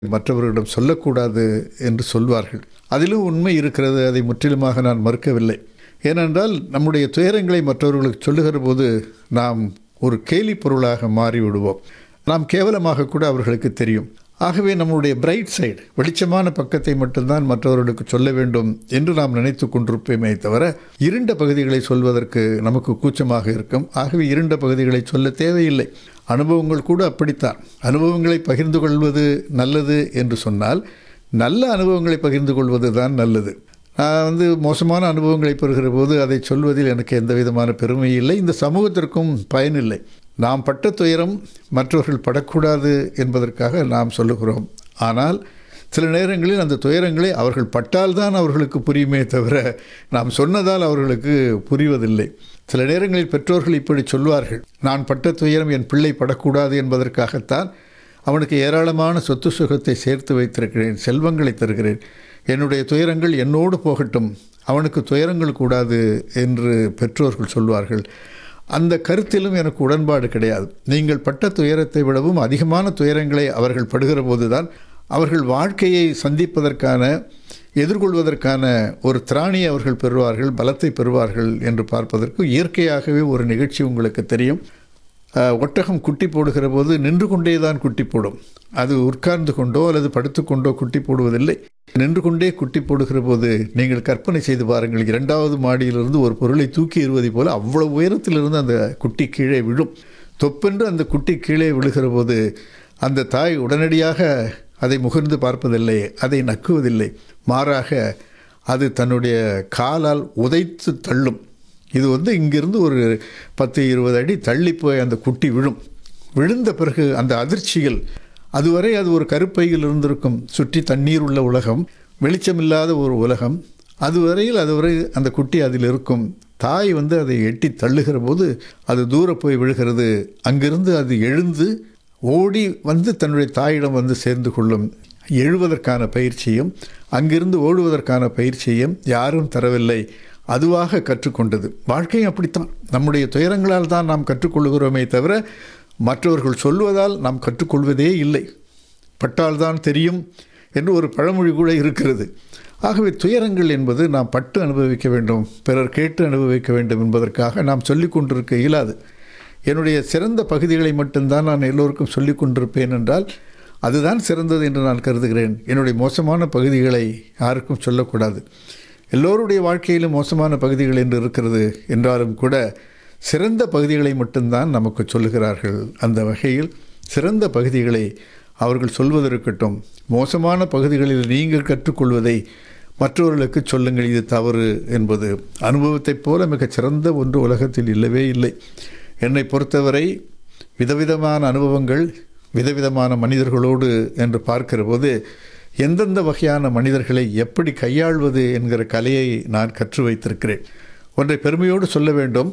மற்றவர்களிடம் சொல்லக்கூடாது என்று சொல்வார்கள் அதிலும் உண்மை இருக்கிறது அதை முற்றிலுமாக நான் மறுக்கவில்லை ஏனென்றால் நம்முடைய துயரங்களை மற்றவர்களுக்கு சொல்லுகிற போது நாம் ஒரு கேலி பொருளாக மாறிவிடுவோம் நாம் கேவலமாக கூட அவர்களுக்கு தெரியும் ஆகவே நம்முடைய பிரைட் சைடு வெளிச்சமான பக்கத்தை மட்டும்தான் மற்றவர்களுக்கு சொல்ல வேண்டும் என்று நாம் நினைத்து கொண்டிருப்போமே தவிர இருண்ட பகுதிகளை சொல்வதற்கு நமக்கு கூச்சமாக இருக்கும் ஆகவே இருண்ட பகுதிகளை சொல்ல தேவையில்லை அனுபவங்கள் கூட அப்படித்தான் அனுபவங்களை பகிர்ந்து கொள்வது நல்லது என்று சொன்னால் நல்ல அனுபவங்களை பகிர்ந்து கொள்வது தான் நல்லது நான் வந்து மோசமான அனுபவங்களை பெறுகிற போது அதை சொல்வதில் எனக்கு எந்த விதமான பெருமை இல்லை இந்த சமூகத்திற்கும் பயனில்லை நாம் பட்ட துயரம் மற்றவர்கள் படக்கூடாது என்பதற்காக நாம் சொல்லுகிறோம் ஆனால் சில நேரங்களில் அந்த துயரங்களை அவர்கள் பட்டால்தான் அவர்களுக்கு புரியுமே தவிர நாம் சொன்னதால் அவர்களுக்கு புரிவதில்லை சில நேரங்களில் பெற்றோர்கள் இப்படி சொல்வார்கள் நான் பட்ட துயரம் என் பிள்ளை படக்கூடாது என்பதற்காகத்தான் அவனுக்கு ஏராளமான சொத்து சுகத்தை சேர்த்து வைத்திருக்கிறேன் செல்வங்களை தருகிறேன் என்னுடைய துயரங்கள் என்னோடு போகட்டும் அவனுக்கு துயரங்கள் கூடாது என்று பெற்றோர்கள் சொல்வார்கள் அந்த கருத்திலும் எனக்கு உடன்பாடு கிடையாது நீங்கள் பட்ட துயரத்தை விடவும் அதிகமான துயரங்களை அவர்கள் படுகிற போதுதான் அவர்கள் வாழ்க்கையை சந்திப்பதற்கான எதிர்கொள்வதற்கான ஒரு திராணியை அவர்கள் பெறுவார்கள் பலத்தை பெறுவார்கள் என்று பார்ப்பதற்கு இயற்கையாகவே ஒரு நிகழ்ச்சி உங்களுக்கு தெரியும் ஒட்டகம் குட்டி போடுகிற போது நின்று கொண்டே தான் குட்டி போடும் அது உட்கார்ந்து கொண்டோ அல்லது படுத்துக்கொண்டோ குட்டி போடுவதில்லை நின்று கொண்டே குட்டி போடுகிற போது நீங்கள் கற்பனை செய்து பாருங்கள் இரண்டாவது மாடியிலிருந்து ஒரு பொருளை தூக்கி எறிவதை போல அவ்வளவு உயரத்திலிருந்து அந்த குட்டி கீழே விழும் தொப்பென்று அந்த குட்டி கீழே விழுகிற போது அந்த தாய் உடனடியாக அதை முகர்ந்து பார்ப்பதில்லை அதை நக்குவதில்லை மாறாக அது தன்னுடைய காலால் உதைத்து தள்ளும் இது வந்து இங்கிருந்து ஒரு பத்து இருபது அடி தள்ளி போய் அந்த குட்டி விழும் விழுந்த பிறகு அந்த அதிர்ச்சியில் அதுவரை அது ஒரு கருப்பையில் இருந்திருக்கும் சுற்றி தண்ணீர் உள்ள உலகம் வெளிச்சமில்லாத ஒரு உலகம் அதுவரையில் அதுவரை அந்த குட்டி அதில் இருக்கும் தாய் வந்து அதை எட்டி தள்ளுகிற போது அது தூர போய் விழுகிறது அங்கிருந்து அது எழுந்து ஓடி வந்து தன்னுடைய தாயிடம் வந்து சேர்ந்து கொள்ளும் எழுவதற்கான பயிற்சியும் அங்கிருந்து ஓடுவதற்கான பயிற்சியும் யாரும் தரவில்லை அதுவாக கற்றுக்கொண்டது வாழ்க்கையும் அப்படித்தான் நம்முடைய துயரங்களால் தான் நாம் கற்றுக்கொள்கிறோமே தவிர மற்றவர்கள் சொல்வதால் நாம் கற்றுக்கொள்வதே இல்லை பட்டால்தான் தெரியும் என்று ஒரு பழமொழி கூட இருக்கிறது ஆகவே துயரங்கள் என்பது நாம் பட்டு அனுபவிக்க வேண்டும் பிறர் கேட்டு அனுபவிக்க வேண்டும் என்பதற்காக நாம் சொல்லிக் கொண்டிருக்க இயலாது என்னுடைய சிறந்த பகுதிகளை மட்டும்தான் நான் எல்லோருக்கும் சொல்லிக் கொண்டிருப்பேன் என்றால் அதுதான் சிறந்தது என்று நான் கருதுகிறேன் என்னுடைய மோசமான பகுதிகளை யாருக்கும் சொல்லக்கூடாது எல்லோருடைய வாழ்க்கையிலும் மோசமான பகுதிகள் என்று இருக்கிறது என்றாலும் கூட சிறந்த பகுதிகளை மட்டும்தான் நமக்கு சொல்லுகிறார்கள் அந்த வகையில் சிறந்த பகுதிகளை அவர்கள் சொல்வதற்கட்டும் மோசமான பகுதிகளில் நீங்கள் கற்றுக்கொள்வதை மற்றவர்களுக்கு சொல்லுங்கள் இது தவறு என்பது அனுபவத்தைப் போல மிகச் சிறந்த ஒன்று உலகத்தில் இல்லவே இல்லை என்னை பொறுத்தவரை விதவிதமான அனுபவங்கள் விதவிதமான மனிதர்களோடு என்று பார்க்கிற போது எந்தெந்த வகையான மனிதர்களை எப்படி கையாள்வது என்கிற கலையை நான் கற்று வைத்திருக்கிறேன் ஒன்றை பெருமையோடு சொல்ல வேண்டும்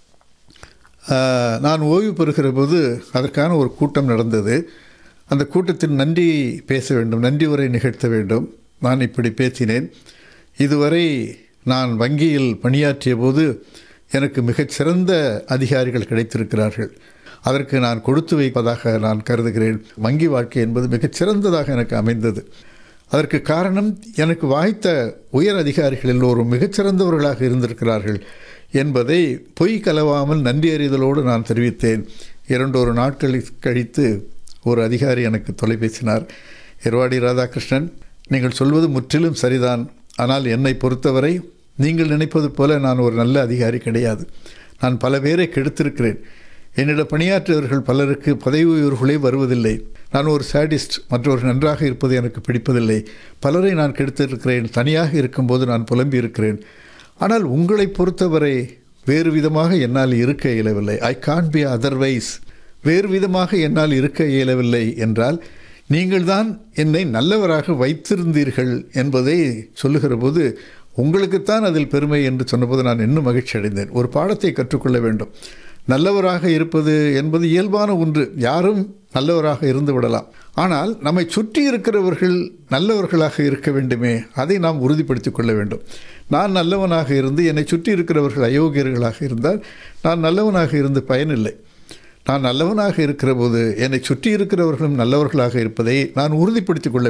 நான் ஓய்வு பெறுகிற போது அதற்கான ஒரு கூட்டம் நடந்தது அந்த கூட்டத்தில் நன்றி பேச வேண்டும் நன்றி உரை நிகழ்த்த வேண்டும் நான் இப்படி பேசினேன் இதுவரை நான் வங்கியில் பணியாற்றிய போது எனக்கு மிகச்சிறந்த அதிகாரிகள் கிடைத்திருக்கிறார்கள் அதற்கு நான் கொடுத்து வைப்பதாக நான் கருதுகிறேன் வங்கி வாழ்க்கை என்பது மிகச்சிறந்ததாக எனக்கு அமைந்தது அதற்கு காரணம் எனக்கு வாய்த்த உயர் அதிகாரிகள் எல்லோரும் மிகச்சிறந்தவர்களாக இருந்திருக்கிறார்கள் என்பதை பொய் கலவாமல் நன்றி அறிதலோடு நான் தெரிவித்தேன் இரண்டொரு நாட்கள் கழித்து ஒரு அதிகாரி எனக்கு தொலைபேசினார் எர்வாடி ராதாகிருஷ்ணன் நீங்கள் சொல்வது முற்றிலும் சரிதான் ஆனால் என்னை பொறுத்தவரை நீங்கள் நினைப்பது போல நான் ஒரு நல்ல அதிகாரி கிடையாது நான் பல பேரை கெடுத்திருக்கிறேன் என்னிடம் பணியாற்றியவர்கள் பலருக்கு பதவி உயர்வுகளே வருவதில்லை நான் ஒரு சேடிஸ்ட் மற்றவர்கள் நன்றாக இருப்பது எனக்கு பிடிப்பதில்லை பலரை நான் கெடுத்திருக்கிறேன் தனியாக இருக்கும்போது நான் புலம்பி இருக்கிறேன் ஆனால் உங்களை பொறுத்தவரை வேறு விதமாக என்னால் இருக்க இயலவில்லை ஐ கான் பி அதர்வைஸ் வேறு விதமாக என்னால் இருக்க இயலவில்லை என்றால் நீங்கள்தான் என்னை நல்லவராக வைத்திருந்தீர்கள் என்பதை சொல்லுகிற போது உங்களுக்குத்தான் அதில் பெருமை என்று சொன்னபோது நான் இன்னும் மகிழ்ச்சி அடைந்தேன் ஒரு பாடத்தை கற்றுக்கொள்ள வேண்டும் நல்லவராக இருப்பது என்பது இயல்பான ஒன்று யாரும் நல்லவராக இருந்து விடலாம் ஆனால் நம்மை சுற்றி இருக்கிறவர்கள் நல்லவர்களாக இருக்க வேண்டுமே அதை நாம் உறுதிப்படுத்திக் கொள்ள வேண்டும் நான் நல்லவனாக இருந்து என்னை சுற்றி இருக்கிறவர்கள் அயோக்கியர்களாக இருந்தால் நான் நல்லவனாக இருந்து பயனில்லை நான் நல்லவனாக இருக்கிற போது என்னை சுற்றி இருக்கிறவர்களும் நல்லவர்களாக இருப்பதை நான் உறுதிப்படுத்திக் கொள்ள